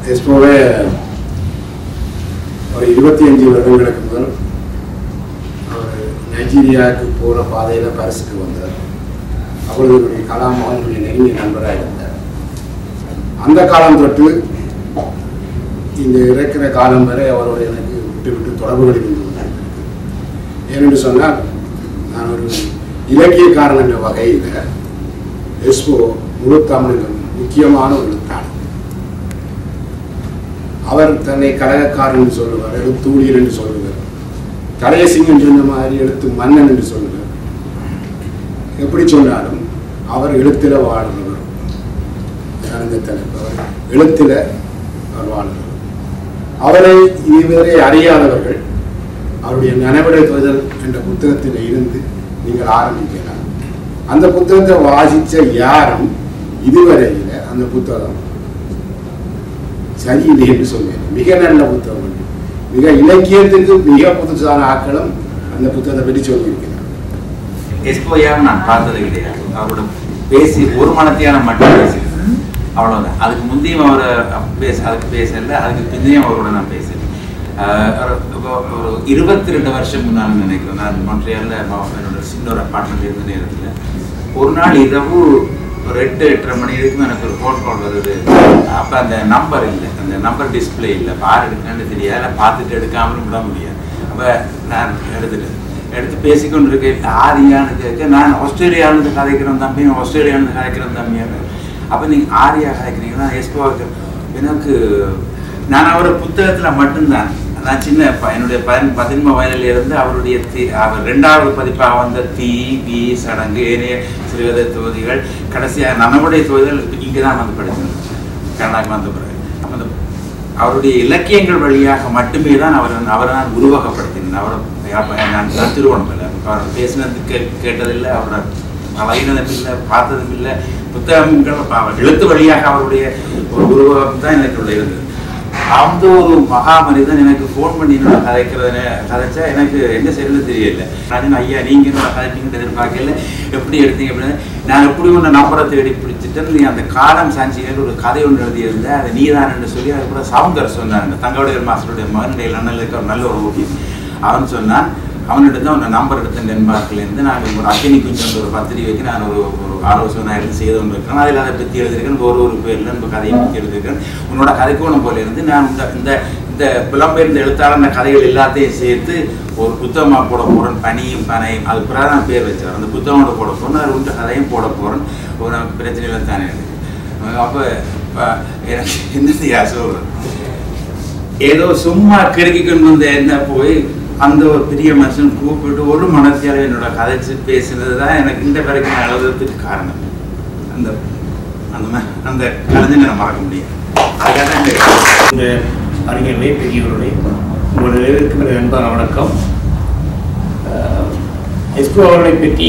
எஸ்போவே ஒரு இருபத்தி அஞ்சு வருடங்களுக்கு முதல் அவர் நைஜீரியாவுக்கு போகிற பாதையில் பரிசுக்கு வந்தார் அப்பொழுது என்னுடைய கலாம் அவனுடைய நெருங்கிய நண்பராக இருந்தார் அந்த காலம் தொட்டு இங்கே இருக்கிற காலம் வரை அவரோட எனக்கு விட்டு விட்டு தொடர்புகள் இருந்து கொண்டிருக்கிறது. ஏனென்று சொன்னால் நான் ஒரு இலக்கியக்காரன் என்ற வகையில் எஸ்போ முழு தமிழிலும் முக்கியமான ஒரு எழுத்தாளர் அவர் தன்னை கழகக்காரன் என்று சொல்லுவார் எழுத்தூழியர் என்று சொல்லுவார் கலையசிங்கன் சொன்ன மாதிரி எழுத்து மன்னன் என்று சொல்லுவார் எப்படி சொன்னாலும் அவர் எழுத்தில் வாழ்ந்தவர் அந்த தலைப்பு அவர் எழுத்தில் அவர் வாழ்ந்தவர் அவரை இதுவரை அறியாதவர்கள் அவருடைய நனவிடை தொழில் என்ற புத்தகத்தில் இருந்து நீங்கள் ஆரம்பிக்கலாம் அந்த புத்தகத்தை வாசித்த யாரும் இதுவரையில் அந்த புத்தகம் சரியில்லை என்று சொல்வேன் மிக நல்ல புத்தகம் அது. மிக இலக்கியத்துக்கு மிக புதுசான ஆக்களும் அந்த புத்தகத்தை பற்றி சொல்லியிருக்கிறார் எஸ்போயா நான் பார்த்தது கிடையாது அவரோட பேசி ஒரு மனத்தியான மட்டும் பேசியிருக்கேன் அவ்வளவுதான் அதுக்கு முந்தையும் அவரை பேச அதுக்கு பேசல அதுக்கு பிந்தையும் அவரோட நான் பேசுறேன் ஒரு இருபத்தி ரெண்டு வருஷம் முன்னால் நினைக்கிறேன் நான் மொன்ட்ரியாலில் என்னோட சின்ன ஒரு அப்பார்ட்மெண்ட் இருந்த நேரத்தில் ஒரு நாள் இரவு ஒரு எட்டு எட்டரை மணி வரைக்கும் எனக்கு ஒரு ஃபோன் கால் வருது அப்போ அந்த நம்பர் இல்லை அந்த நம்பர் டிஸ்பிளே இல்லை பார் எடுக்கணும்னு தெரியாது பார்த்துட்டு எடுக்காமலும் விட முடியாது அப்போ நான் எடுத்துட்டேன் எடுத்து பேசிக்கொண்டு இருக்க ஆரியான்னு கேட்க நான் ஆஸ்திரேலியாவிலிருந்து கதைக்கிறேன் தம்பி ஆஸ்திரேலியாவிலிருந்து கதைக்கிறேன் தம்பியாக அப்போ நீங்கள் ஆரியா கதைக்கிறீங்கன்னா எஸ்போவுக்கு எனக்கு நான் அவரோட புத்தகத்தில் மட்டும்தான் நான் சின்ன ப- என்னுடைய பதின பதின்ம வயதில் இருந்து அவருடைய தீ அவர் ரெண்டாவது பதிப்பாக வந்த தீ வி சடங்கு ஏனைய சிறுகதை தொகுதிகள் கடைசியாக நம்முடைய தொகுதிகள் இங்கே தான் வந்து படித்தேன் கனடாக்கு வந்த பிறகு அப்ப அந்த அவருடைய இலக்கியங்கள் வழியாக மட்டுமே தான் அவர் அவரை நான் உருவகப்படுத்தினேன் அவரை அப்ப நான் நான் திருவோணமில்லை அவர் பேசினது கே கேட்டதில்லை அவரை பழகினதும் இல்லை பார்த்ததும் இல்லை புத்தகங்கள் ப- அவர் எழுத்து வழியாக அவருடைய ஒரு உருவகம் தான் எனக்குள்ள இருந்தது அந்த ஒரு மகா மனிதன் எனக்கு ஃபோன் பண்ணி என்னோட கதைக்கிறத கதைச்சா எனக்கு என்ன செய்யறது தெரியல நான் ஐயா நீங்க என்னோட கதைப்பீங்கன்னு எதிர்பார்க்கல எப்படி எடுத்தீங்க அப்படின்னு நான் எப்படி ஒன்று நம்பரை தேடி பிடிச்சிட்டு நீ அந்த காலம் சாஞ்சிகள் ஒரு கதை ஒன்று எழுதியிருந்த அதை நீதான்னு சொல்லி அது கூட சவுந்தர் சொன்னார் தங்கவுடைய மாஸ்டருடைய மகனுடைய அண்ணலுக்கு ஒரு நல்ல ஒரு ஊட்டி அவன் சொன்னான் அவன்கிட்ட தான் உன்னை நம்பர் எடுத்த டென்மார்க்லேருந்து நான் ஒரு அக்கினி குஞ்சு ஒரு பத்திரிகைக்கு நான் ஒரு ஒரு ஆலோசனை எடுத்து செய்து கொண்டு இருக்கிறேன் அதில் அதை பற்றி எழுதியிருக்கேன் ஒரு ஒரு பேரில் நம்ம கதையை பற்றி எழுதியிருக்கேன் உன்னோட கதைக்கோணம் போல இருந்து நான் இந்த இந்த இந்த புலம்பெயர்ந்த எழுத்தாளர் கதைகள் எல்லாத்தையும் சேர்த்து ஒரு புத்தகமாக போட போகிறேன் பனியும் பனையும் அது பிரதான பேர் வச்சார் அந்த புத்தகமோட போட போகிறேன் அது உண்ட கதையும் போட போகிறேன் ஒரு பிரச்சனையில தானே எனக்கு அப்போ எனக்கு என்ன செய்ய சொல்கிறேன் ஏதோ சும்மா கிறுக்கிக்கொண்டு வந்த என்ன போய் அந்த ஒரு பெரிய மனுஷன் கூப்பிட்டு ஒரு மனத்தியால என்னோட கதைச்சு பேசுனது தான் எனக்கு இந்த வரைக்கும் நான் எழுதுறதுக்கு காரணம் அந்த அந்த ம- அந்த கலைஞனை நான் மறக்க முடியாது அதுக்காக தான் இந்த இந்த அறிஞர்களே பெரியவர்களே உங்கள் இருக்கும் எனது அன்பான வணக்கம் அஹ், எஸ்கோ அவர்களை பற்றி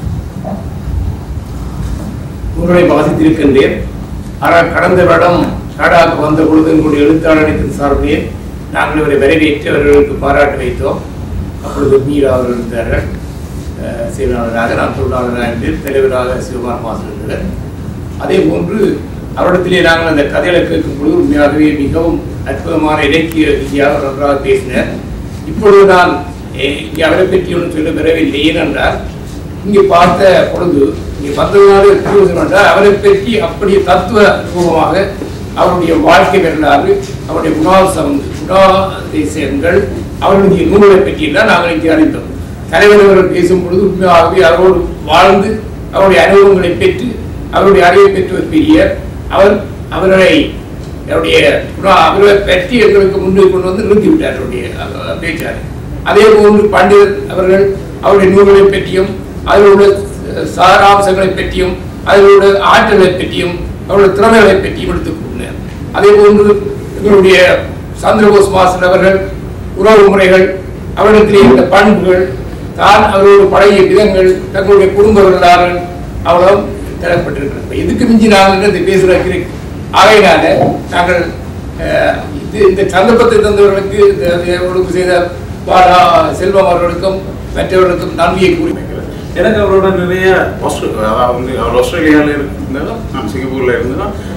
உங்களை வாசித்திருக்கின்றேன் ஆனால் கடந்த வருடம் நாடாக்கு வந்த பொழுது உங்களுடைய எழுத்தாளரின் சார்பிலே நாங்கள் இவரை வரவேற்று அவர்களுக்கு பாராட்டு வைத்தோம் அப்பொழுது மீரா அவர்கள் இருந்தார்கள் அஹ், செயலாளராக நான் தொழிலாளராக இருந்து தலைவராக சிவகுமார் மாசன் இருந்தார் அதே போன்று அவரிடத்திலே நாங்கள் அந்த கதைகளை கேட்கும் பொழுது உண்மையாகவே மிகவும் அற்புதமான இலக்கிய ரீதியாக அவர் நன்றாக பேசினார் இப்பொழுது நான் eh, இங்கே அவரை பற்றி ஒன்றும் சொல்ல பெறவில்லை ஏனென்றால் இங்கே பார்த்த பொழுது இங்கே வந்ததுனால பிரயோஜனம் என்றால் அவரை பற்றி அப்படியே தத்துவ ரூபமாக அவருடைய வாழ்க்கை வரலாறு அவருடைய குணாசம் குணாதிசயங்கள் அவருடைய நூல்களை பற்றியெல்லாம் நாங்கள் இங்கே அறிந்தோம் தலைவர் அவர்கள் பேசும் பொழுது உண்மையாகவே அவரோடு வாழ்ந்து அவருடைய அனுபவங்களை பெற்று அவருடைய அறிவை பெற்ற ஒரு பெரியர் அவர் அவர்களை அவருடைய குணா- அவர்களை பற்றி எங்களுக்கு முன்னுக்கு கொண்டு வந்து நிறுத்தி விட்டார் அவருடைய அஹ், பேச்சாளர் அதே போன்று பண்டிதர் அவர்கள் அவருடைய நூல்களை பற்றியும் அதில் உள்ள சாராம்சங்களை பற்றியும் அதில் உள்ள ஆற்றலை பற்றியும் அவருடைய திறமைகளை பற்றியும் எடுத்துக் கூறினார் அதே போன்று எங்களுடைய சந்திரபோஸ் மாஸ்டர் அவர்கள் உறவு முறைகள் அவரிடத்திலே இருந்த பண்புகள் தான் அவரோடு பழகிய விதங்கள் தங்களுடைய குடும்ப வரலாறு அவ்வளவு தரப்பட்டிருக்கிறது இதுக்கு மிஞ்சி நாங்கள் இந்த பேசுகிறோம் ஆகையினால நாங்கள் அஹ், இது இந்த சந்தர்ப்பத்தை தந்தவர்களுக்கு இந்த அவர்களுக்கு செய்த பாலா செல்வம் அவர்களுக்கும் மற்றவர்களுக்கும் நன்றியை கூறி எனக்கு அவரோட நிறைய ஆஸ்திரே- அதாவது வந்து அவர் ஆஸ்திரேலியாவில் இருந்தாலும் நான் சிங்கப்பூரில் இருந்தேன்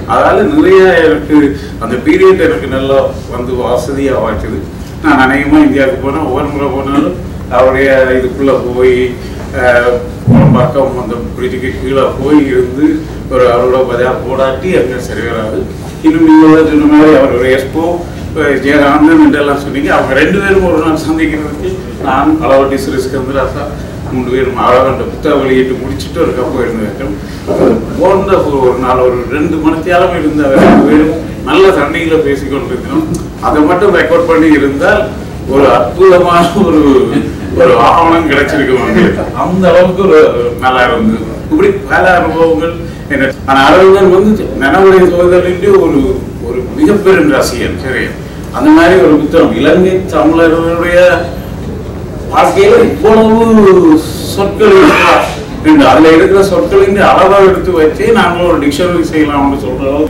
அதனால நிறைய எனக்கு அந்த பீரியட் எனக்கு நல்லா வந்து வசதியாக வாய்ச்சது நான் அநேகமாக இந்தியாவுக்கு போனால் ஒவ்வொரு முறை போனாலும் அவருடைய இதுக்குள்ளே போய் அஹ், பக்கம் அந்த பிரிட்ஜுக்கு கீழே போய் இருந்து ஒரு அவரோட பதிலாக போடாட்டி அங்கே சரி வராது இன்னும் நீங்கள் சொன்ன மாதிரி அவர் ஒரு எஸ்போ ஜெயகாந்தன் என்றெல்லாம் சொன்னீங்க அவங்க ரெண்டு பேரும் ஒரு நாள் சந்திக்கிறதுக்கு நான் அளவட்டி சிறிஸ்கந்தராசா மூணு பேரும் அழகாண்ட புத்தக வெளியிட்டு முடிச்சுட்டு ஒரு கப்பு இருந்து வைக்கும் போன்ற ஒரு ஒரு நாள் ஒரு ரெண்டு மணித்தியாலம் இருந்த ரெண்டு பேரும் நல்ல தண்ணியில பேசிக்கொண்டிருக்கிறோம் அதை மட்டும் ரெக்கார்ட் பண்ணி இருந்தால் ஒரு அற்புதமான ஒரு ஒரு ஆவணம் கிடைச்சிருக்கு உங்களுக்கு அந்த அளவுக்கு ஒரு நல்லா இருந்தது இப்படி பல அனுபவங்கள் என்ன ஆனா அரவிந்தன் வந்து நனவுடைய சோதரின் ஒரு ஒரு மிகப்பெரும் ரசிகன் சரி அந்த மாதிரி ஒரு புத்தகம் இலங்கை தமிழர்களுடைய வாழ்க்கையில இவ்வளவு சொற்கள் இருக்கா என்று அதுல இருக்கிற சொற்களின் அளவா எடுத்து வச்சு நாங்களும் ஒரு டிக்ஷனரி செய்யலாம்னு சொல்றோம்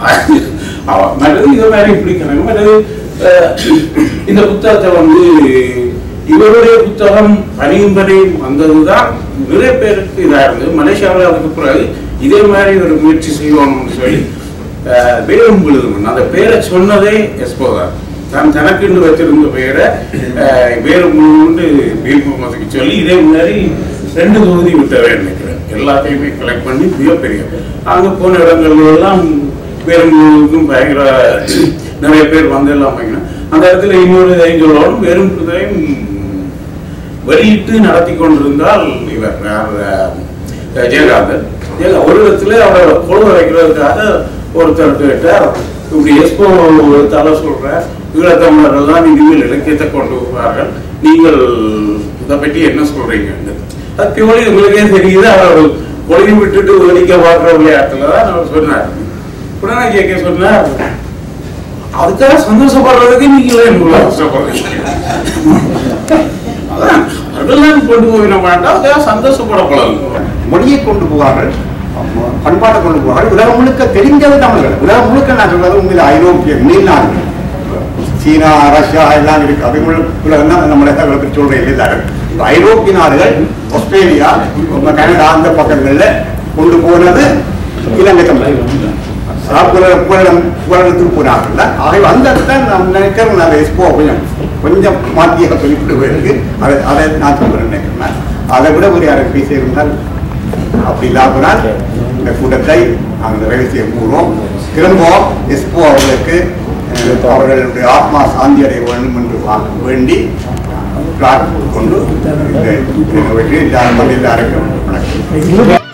அவ- மற்றது இதை மாதிரி பிடிக்கணும் மற்றது அஹ், இந்த புத்தகத்தை வந்து இவருடைய புத்தகம் பனியும் பனியும் வந்ததுதான் நிறைய பேருக்கு இதா இருந்தது மலேசியாவில் அதுக்கு பிறகு இதே மாதிரி ஒரு முயற்சி செய்வோம்னு சொல்லி அஹ், வேலும் விழுதுமன் அந்த பேரை சொன்னதே எஸ்போதான் தான் தனக்குன்னு வச்சிருந்த பெயரை அஹ், வேறு முழுண்டு பீர் முகமதுக்கு சொல்லி இதே மாதிரி ரெண்டு தொகுதி விட்டவே நினைக்கிறேன் எல்லாத்தையுமே கலெக்ட் பண்ணி மிகப்பெரிய அங்கே போன இடங்கள்ல எல்லாம் வேறு முழுவதும் பயங்கர நிறைய பேர் வந்து எல்லாம் பயங்கர அந்த இடத்துல இன்னொரு இதையும் சொல்லணும் வெறும் இதையும் வெளியிட்டு நடத்தி கொண்டிருந்தால் இவர் யார், அஹ், ஜெயகாந்தன் ஜெயகா ஒரு விதத்துல அவரை கொழு வைக்கிறதுக்காக ஒருத்தர் கேட்டார் இப்படி எஸ்போ தலை சொல்ற ஈழத்தமிழர்கள் தான் இனிமேல் இலக்கியத்தை கொண்டு வருவார்கள் நீங்கள் இதை பற்றி என்ன சொல்றீங்க அது பியோலி உங்களுக்கே தெரியுது அவர் ஒளியை விட்டுட்டு ஒலிக்க பார்க்குற விளையாட்டுல தான் அவர் சொன்னார் உடனே கேட்க சொன்னார் அதுக்காக சந்தோஷப்படுறதுக்கு நீங்களே இவ்வளவு கஷ்டப்படுறீங்க அதான் அவர்கள்லாம் கொண்டு போயிட மாட்டோம் அதுக்காக சந்தோஷப்பட பழகுங்க மொழியை கொண்டு போவார்கள் பண்பாட்டை கொண்டு போவார்கள் உலகம் முழுக்க தெரிஞ்சது தமிழர்கள் உலகம் முழுக்க நான் சொல்றது உண்மையில் ஐரோப்பிய நீள்நாடுகள் சீனா ரஷ்யா எல்லாம் இருக்கு அது உலகம் தான் நம்மளை பற்றி சொல்றேன் எல்லாரும் இந்த ஐரோப்பிய நாடுகள் ஆஸ்திரேலியா நம்ம கனடா அந்த பக்கங்கள்ல கொண்டு போனது இலங்கை தமிழ் புகழ- புகழம் புகழத்துக்கு போனார்கள் ஆகவே அந்த இடத்துல நான் நினைக்கிறேன் நான் எஸ்போ கொஞ்சம் கொஞ்சம் மாற்றிய குறிப்பிடுவதற்கு அதை அதை நான் சொல்றேன் நினைக்கிறேன் அதை விட ஒரு யாரை பேசியிருந்தால் அப்படி இல்லாமல் இந்த கூட்டத்தை நாங்கள் நிறைவு செய்ய போகிறோம் திரும்பவும் எஸ்போ அவர்களுக்கு அஹ், அவர்களுடைய ஆத்மா சாந்தி அடைய வேண்டும் என்று வா- வேண்டி பிரார்த்தித்துக் கொண்டு இந்த இந்த நிகழ்ச்சியை எல்லாரும் எல்லாருக்கும் வணக்கம்